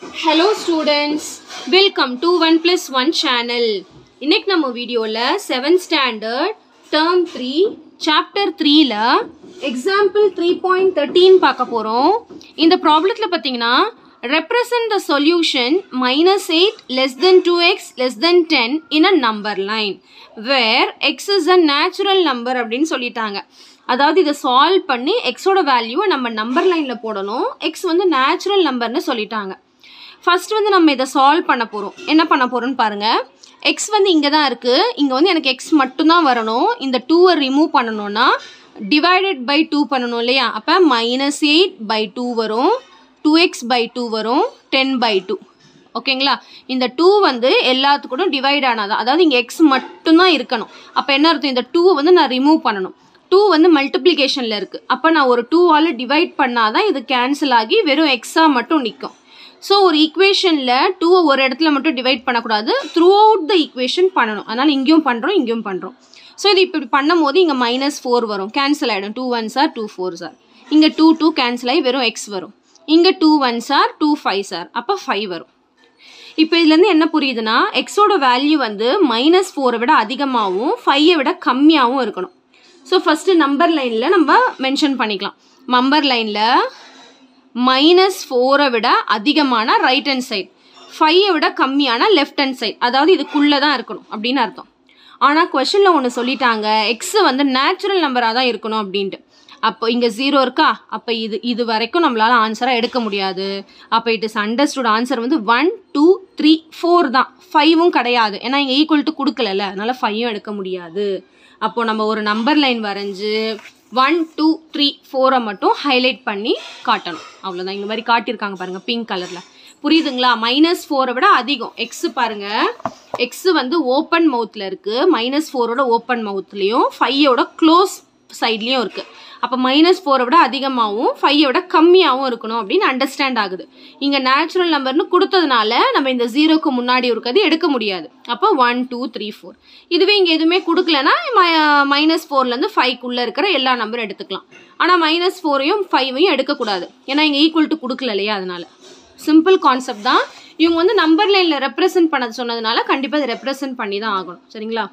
hello students welcome to one plus one channel இன்னைக்கு நம்ம வீடியோவில் seventh standard term three chapter த்ரீல example three point thirteen பார்க்க போகிறோம் இந்த ப்ராப்ளத்தில் பார்த்தீங்கன்னா represent the solution minus eight less than two x less than ten in a number line where x is a natural number அப்படின்னு சொல்லிட்டாங்க அதாவது இதை சால்வ் பண்ணி எக்ஸோட வேல்யூவை நம்ம நம்பர் லைனில் போடணும் எக்ஸ் வந்து நேச்சுரல் நம்பர்னு சொல்லிட்டாங்க ஃபர்ஸ்ட் வந்து நம்ம இதை சால்வ் பண்ண போகிறோம் என்ன பண்ண போகிறோம்னு பாருங்கள் எக்ஸ் வந்து இங்கே தான் இருக்குது இங்கே வந்து எனக்கு எக்ஸ் மட்டும்தான் வரணும் இந்த டூவை ரிமூவ் பண்ணணும்னா டிவைடட் பை டூ பண்ணணும் இல்லையா அப்போ மைனஸ் எயிட் பை டூ வரும் டூ எக்ஸ் பை டூ வரும் டென் பை டூ ஓகேங்களா இந்த டூ வந்து எல்லாத்துக்கூடும் டிவைட் ஆனாதான் அதாவது இங்கே எக்ஸ் மட்டும்தான் இருக்கணும் அப்போ என்ன அர்த்தம் இந்த டூ வந்து நான் ரிமூவ் பண்ணணும் டூ வந்து மல்டிப்ளிகேஷனில் இருக்குது அப்போ நான் ஒரு டூவால் டிவைட் பண்ணாதான் இது கேன்சல் ஆகி வெறும் எக்ஸாக மட்டும் நிற்கும் ஸோ ஒரு ஈக்குவேஷனில் டூவை ஒரு இடத்துல மட்டும் டிவைட் பண்ணக்கூடாது த்ரூ அவுட் த ஈக்குவேஷன் பண்ணணும் அதனால் இங்கேயும் பண்ணுறோம் இங்கேயும் பண்ணுறோம் ஸோ இது இப்படி பண்ணும்போது இங்கே மைனஸ் ஃபோர் வரும் கேன்சல் ஆகிடும் two one sir two four sir இங்கே டூ டூ கேன்சல் ஆகி வெறும் எக்ஸ் வரும் இங்கே two one sir two five sir அப்போ ஃபைவ் வரும் இப்போ இதுலேருந்து என்ன புரியுதுன்னா எக்ஸோட வேல்யூ வந்து மைனஸ் ஃபோரை விட அதிகமாகவும் ஃபைவை விட கம்மியாகவும் இருக்கணும் ஸோ ஃபஸ்ட்டு நம்பர் லைனில் நம்ம மென்ஷன் பண்ணிக்கலாம் நம்பர் லைனில் மைனஸ் ஃபோரை விட அதிகமான ரைட் ஹேண்ட் சைட் ஃபைவை விட கம்மியான லெஃப்ட் ஹேண்ட் சைட் அதாவது இதுக்குள்ளே தான் இருக்கணும் அப்படின்னு அர்த்தம் ஆனால் கொஷனில் ஒன்று சொல்லிட்டாங்க எக்ஸ் வந்து நேச்சுரல் நம்பராக தான் இருக்கணும் அப்படின்ட்டு அப்போ இங்கே ஜீரோ இருக்கா அப்போ இது இது வரைக்கும் நம்மளால் ஆன்சராக எடுக்க முடியாது அப்போ இட் இஸ் அண்டர்ஸ்டுட் ஆன்சர் வந்து ஒன் டூ த்ரீ ஃபோர் தான் ஃபைவும் கிடையாது ஏன்னா இங்கே ஈக்குவல் டு கொடுக்கலல்ல அதனால் ஃபைவும் எடுக்க முடியாது அப்போது நம்ம ஒரு நம்பர் லைன் வரைஞ்சி ஒன் டூ த்ரீ ஃபோரை மட்டும் ஹைலைட் பண்ணி காட்டணும் அவ்வளோதான் இந்த மாதிரி காட்டியிருக்காங்க பாருங்கள் பிங்க் கலரில் புரியுதுங்களா மைனஸ் ஃபோரை விட அதிகம் எக்ஸு பாருங்கள் எக்ஸு வந்து ஓப்பன் மவுத்தில் இருக்குது மைனஸ் ஃபோரோட ஓப்பன் மவுத்லேயும் ஃபையோட க்ளோஸ் சைட்லேயும் இருக்குது அப்போ மைனஸ் ஃபோரை விட அதிகமாகவும் ஃபைவை விட கம்மியாகவும் இருக்கணும் அப்படின்னு அண்டர்ஸ்டாண்ட் ஆகுது இங்கே நேச்சுரல் நம்பர்னு கொடுத்ததுனால நம்ம இந்த ஜீரோக்கு முன்னாடி இருக்கிறது எடுக்க முடியாது அப்போ ஒன் டூ த்ரீ ஃபோர் இதுவே இங்கே எதுவுமே கொடுக்கலனா மைனஸ் ஃபோர்லேருந்து ஃபைவ்க்குள்ளே இருக்கிற எல்லா நம்பரும் எடுத்துக்கலாம் ஆனால் மைனஸ் ஃபோரையும் ஃபைவையும் எடுக்கக்கூடாது ஏன்னா இங்கே ஈக்குவல் டு கொடுக்கல இல்லையா அதனால சிம்பிள் கான்செப்ட் தான் இவங்க வந்து நம்பர் லைனில் ரெப்ரசென்ட் பண்ண சொன்னதுனால கண்டிப்பாக இதை ரெப்ரசென்ட் பண்ணி தான் ஆகணும் சரிங்களா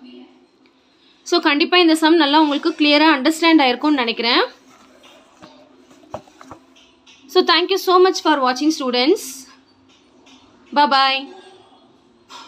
ஸோ கண்டிப்பாக இந்த சம் நல்லா உங்களுக்கு கிளியராக அண்டர்ஸ்டாண்ட் ஆயிருக்கும்னு நினைக்கிறேன் so thank you so much for வாட்சிங் ஸ்டூடெண்ட்ஸ் பாய்